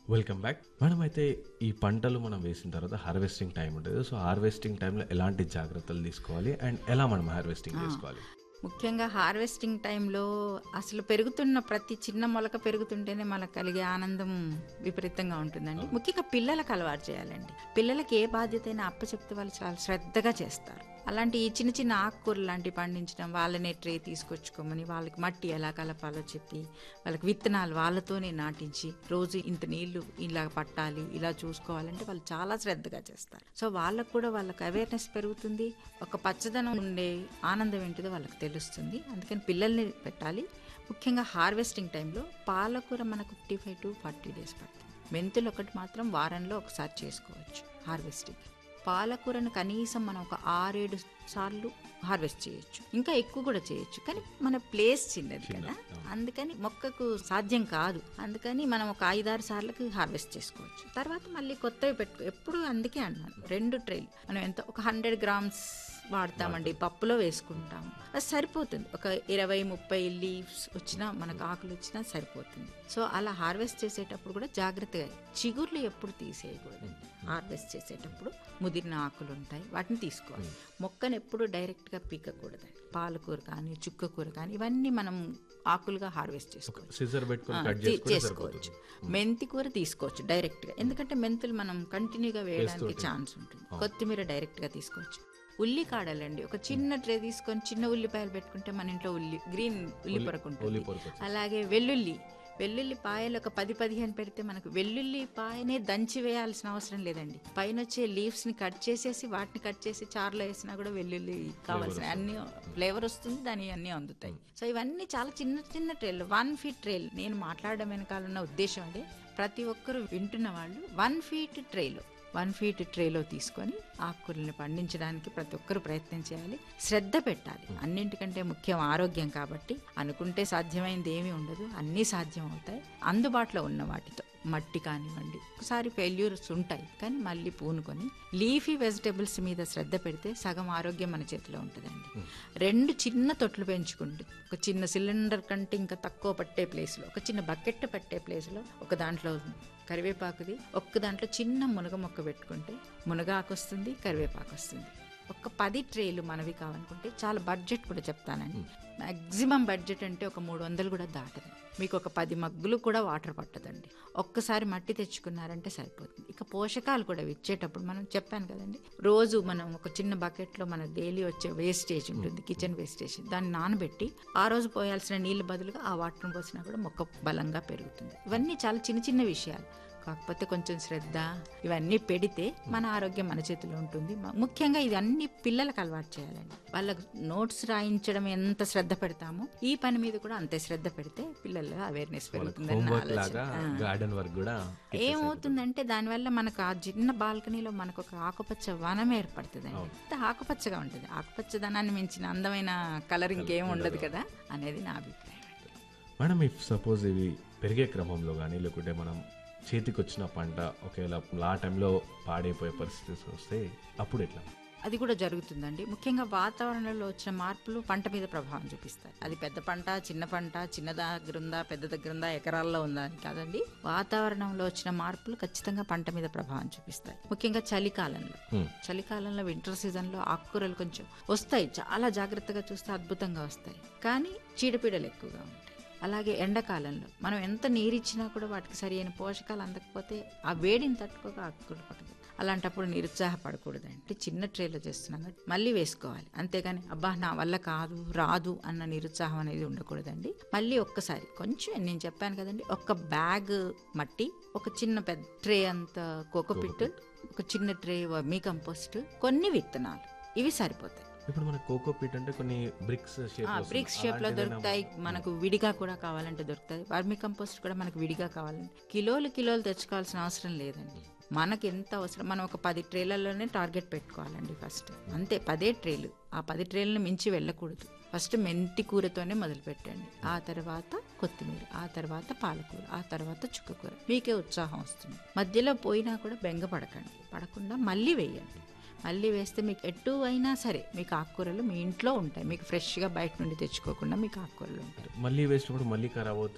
Welcome back madam అయితే ఈ పంటలు మనం వేసిన తర్వాత హార్వెస్టింగ్ టైం ఉంటుంది సో హార్వెస్టింగ్ టైంలో ఎలాంటి జాగ్రత్తలు తీసుకోవాలి అండ్ ఎలా మనం హార్వెస్టింగ్ చేసుకోవాలి ముఖ్యంగా హార్వెస్టింగ్ టైంలో అసలు పెరుగుతున్న ప్రతి చిన్న మొలక పెరుగుతుంటేనే మనకు కలిగే ఆనందం విపరీతంగా ఉంటుందండి ముఖ్యంగా పిల్లలకు అలవాటు చేయాలండి పిల్లలకి ఏ బాధ్యత అయినా అప్పచెప్తే వాళ్ళు చాలా శ్రద్ధగా చేస్తారు అలాంటి ఈ చిన్న చిన్న ఆకుకూరలు లాంటివి పండించడం వాళ్ళనే ట్రే తీసుకొచ్చుకోమని వాళ్ళకి మట్టి ఎలా కలపాలో చెప్పి వాళ్ళకి విత్తనాలు వాళ్ళతోనే నాటించి రోజు ఇంత నీళ్లు ఇలా పట్టాలి ఇలా చూసుకోవాలంటే వాళ్ళు చాలా శ్రద్ధగా చేస్తారు సో వాళ్ళకు కూడా వాళ్ళకి అవేర్నెస్ పెరుగుతుంది ఒక పచ్చదనం ఉండే ఆనందం ఏంటిదో వాళ్ళకి తెలుస్తుంది అందుకని పిల్లల్ని పెట్టాలి ముఖ్యంగా హార్వెస్టింగ్ టైంలో పాలకూర మనకు fifty five to forty days పడుతుంది మెంతులు ఒకటి మాత్రం వారంలో ఒకసారి చేసుకోవచ్చు హార్వెస్టింగ్ పాలకూరను కనీసం మనం ఒక ఆరేడు సార్లు హార్వెస్ట్ చేయొచ్చు ఇంకా ఎక్కువ కూడా చేయొచ్చు కానీ మన ప్లేస్ చిన్నది కదా అందుకని మొక్కకు సాధ్యం కాదు అందుకని మనం ఒక ఐదారు సార్లకి హార్వెస్ట్ చేసుకోవచ్చు తర్వాత మళ్ళీ కొత్తవి పెట్టుకో ఎప్పుడు అందుకే అన్నాను రెండు ట్రైల్ మనం ఎంత ఒక హండ్రెడ్ గ్రామ్స్ వాడతామండి పప్పులో వేసుకుంటాం అది సరిపోతుంది ఒక ఇరవై ముప్పై లీవ్స్ వచ్చినా మనకు ఆకులు వచ్చినా సరిపోతుంది సో అలా హార్వెస్ట్ చేసేటప్పుడు కూడా జాగ్రత్తగా చిగుర్లు ఎప్పుడు తీసేయకూడదండి హార్వెస్ట్ చేసేటప్పుడు ముదిరిన ఆకులు ఉంటాయి వాటిని తీసుకోవాలి మొక్కను ఎప్పుడు డైరెక్ట్గా పీకకూడదండి పాలకూర కానీ చుక్కకూర కానీ ఇవన్నీ మనం ఆకులుగా హార్వెస్ట్ చేసుకోవాలి సిజర్ పెట్టుకొని ఆ, కట్ తీ- చేసుకుంటే చేసుకోవచ్చు మెంతి కూర తీసుకోవచ్చు డైరెక్ట్ గా ఎందుకంటే మెంతులు మనం కంటిన్యూగా వేయడానికి ఛాన్స్ ఉంటుంది కొత్తిమీర డైరెక్ట్ గా తీసుకోవచ్చు ఉల్లి కాడలండి ఒక చిన్న ట్రే తీసుకొని చిన్న ఉల్లిపాయలు పెట్టుకుంటే మన ఇంట్లో ఉల్లి గ్రీన్ ఉల్లి పొరకు ఉంటుంది పొరకు అలాగే వెల్లుల్లి వెల్లుల్లి పాయలు ఒక పది పదిహేను పెడితే మనకు వెల్లుల్లి పాయనే దంచి వేయాల్సిన అవసరం లేదండి పైన వచ్చే లీవ్స్ ని కట్ చేసేసి వాటిని కట్ చేసి చారులో వేసినా కూడా వెల్లుల్లి కావాల్సిన అన్ని ఫ్లేవర్ వస్తుంది దాని అన్ని అందుతాయి సో ఇవన్నీ చాలా చిన్న చిన్న ట్రేలు వన్ ఫీట్ ట్రేలు నేను మాట్లాడడం వెనకాల ఉన్న ఉద్దేశం అదే ప్రతి ఒక్కరు వింటున్న వాళ్ళు వన్ ఫీట్ ట్రేలో వన్ ఫీట్ ట్రేలో తీసుకొని ఆకుకూరల్ని పండించడానికి ప్రతి ఒక్కరు ప్రయత్నం చేయాలి శ్రద్ధ పెట్టాలి అన్నింటికంటే ముఖ్యం ఆరోగ్యం కాబట్టి అనుకుంటే సాధ్యమైంది ఏమీ ఉండదు అన్నీ సాధ్యం అవుతాయి అందుబాటులో ఉన్న వాటితో మట్టి కానివ్వండి ఒకసారి ఫెయిల్యూర్స్ ఉంటాయి కానీ మళ్ళీ పూనుకొని లీఫీ వెజిటేబుల్స్ మీద శ్రద్ధ పెడితే సగం ఆరోగ్యం మన చేతిలో ఉంటుందండి రెండు చిన్న తొట్లు పెంచుకుంటే ఒక చిన్న సిలిండర్ కంటే ఇంకా తక్కువ పట్టే ప్లేస్లో ఒక చిన్న బకెట్ పట్టే ప్లేస్లో ఒక దాంట్లో కరివేపాకుది ఒక్క దాంట్లో చిన్న మునగ మొక్క పెట్టుకుంటే మునగాకు వస్తుంది కరివేపాకు వస్తుంది ఒక పది ట్రేలు మనవి కావాలనుకుంటే చాలా బడ్జెట్ కూడా చెప్తానండి మాక్సిమం బడ్జెట్ అంటే ఒక మూడు వందలు కూడా దాటదు మీకు ఒక పది మగ్గులు కూడా వాటర్ పట్టదండి ఒక్కసారి మట్టి తెచ్చుకున్నారంటే సరిపోతుంది ఇక పోషకాలు కూడా ఇచ్చేటప్పుడు మనం చెప్పాను కదండి రోజు మనం ఒక చిన్న బకెట్లో మన డైలీ వచ్చే వేస్టేజ్ ఉంటుంది కిచెన్ వేస్టేజ్ దాన్ని నానబెట్టి ఆ రోజు పోయాల్సిన నీళ్ళు బదులుగా ఆ వాటర్ని పోసినా కూడా మొక్క బలంగా పెరుగుతుంది ఇవన్నీ చాలా చిన్న చిన్న విషయాలు కాకపోతే కొంచెం శ్రద్ధ ఇవన్నీ పెడితే మన ఆరోగ్యం మన చేతిలో ఉంటుంది మ- ముఖ్యంగా ఇది అన్ని పిల్లలకు అలవాటు చేయాలండి వాళ్ళకు నోట్స్ రాయించడం ఎంత శ్రద్ధ పెడతామో ఈ పని మీద కూడా అంతే శ్రద్ధ పెడితే పిల్లల్లో అవేర్నెస్ పెరుగుతుందని నా హోంవర్క్ ఆలోచన లాగా గార్డెన్ వర్క్ కూడా ఏమవుతుందంటే దానివల్ల మనకు ఆ చిన్న బాల్కనీలో మనకు ఒక ఆకుపచ్చ వనం ఏర్పడుతుంది అంత ఆకుపచ్చగా ఉంటుంది ఆకుపచ్చదనాన్ని మించిన అందమైన కలర్ ఇంకేం ఉండదు కదా అనేది నా అభిప్రాయం మేడం ఇఫ్ సపోజ్ ఇవి పెరిగే క్రమంలో కానీ లేకుంటే మనం చేతికి వచ్చిన పంట ఒకవేళ ఆ టైంలో పాడైపోయే పరిస్థితి వస్తే అప్పుడు ఎట్లా అది కూడా జరుగుతుందండి ముఖ్యంగా వాతావరణంలో వచ్చిన మార్పులు పంట మీద ప్రభావం చూపిస్తాయి అది పెద్ద పంట చిన్న పంట చిన్న దగ్గర ఉందా పెద్ద దగ్గర ఉందా ఎకరాల్లో ఉందా అని కాదండి వాతావరణంలో వచ్చిన మార్పులు ఖచ్చితంగా పంట మీద ప్రభావం చూపిస్తాయి ముఖ్యంగా చలికాలంలో Hmm. చలికాలంలో వింటర్ సీజన్లో ఆకుకూరలు కొంచెం వస్తాయి చాలా జాగ్రత్తగా చూస్తే అద్భుతంగా వస్తాయి కానీ చీడపీడలు ఎక్కువగా ఉంటాయి అలాగే ఎండాకాలంలో మనం ఎంత నీరు ఇచ్చినా కూడా వాటికి సరి అయిన పోషకాలు అందకపోతే ఆ వేడిని తట్టుకోక ఆకుకూర పట్టదు అలాంటప్పుడు నిరుత్సాహపడకూడదండి అంటే చిన్న ట్రేలో చేస్తున్నాం కాబట్టి మళ్ళీ వేసుకోవాలి అంతేగాని అబ్బా నా వల్ల కాదు రాదు అన్న నిరుత్సాహం అనేది ఉండకూడదండి మళ్ళీ ఒక్కసారి కొంచెం నేను చెప్పాను కదండి ఒక్క బ్యాగ్ మట్టి ఒక చిన్న పెద్ద ట్రే అంత కోకోపిట్ ఒక చిన్న ట్రే మీ కంపోస్ట్ కొన్ని విత్తనాలు ఇవి సరిపోతాయి ఇప్పుడు మన కోకో పీట్ అంటే కొన్ని బ్రిక్స్ షేప్ బ్రిక్స్ షేప్ లో దొరుకుతాయి మనకు విడిగా కూడా కావాలంటే దొరుకుతాయి వర్మి కంపోస్ట్ కూడా మనకు విడిగా కావాలంటే కిలోలు కిలోలు తెచ్చుకోవాల్సిన అవసరం లేదండి మనకి ఎంత అవసరం మనం ఒక పది ట్రేలలోనే టార్గెట్ పెట్టుకోవాలండి ఫస్ట్ అంతే పదే ట్రేలు ఆ పది ట్రేలను మించి వెళ్ళకూడదు ఫస్ట్ మెంతి కూరతోనే మొదలు పెట్టండి ఆ తర్వాత కొత్తిమీర ఆ తర్వాత పాలకూర ఆ తర్వాత చుక్కకూర మీకే ఉత్సాహం వస్తుంది మధ్యలో పోయినా కూడా బెంగ పడకండి పడకుండా మళ్ళీ వేయండి మళ్ళీ వేస్తే మీకు ఎటు అయినా సరే మీకు ఆకుకూరలు మీ ఇంట్లో ఉంటాయి మీకు ఫ్రెష్గా బయట నుండి తెచ్చుకోకుండా మీకు ఆకుకూరలు ఉంటాయి మళ్ళీ వేసినప్పుడు మళ్ళీ ఖరాబ్ అవుతుంది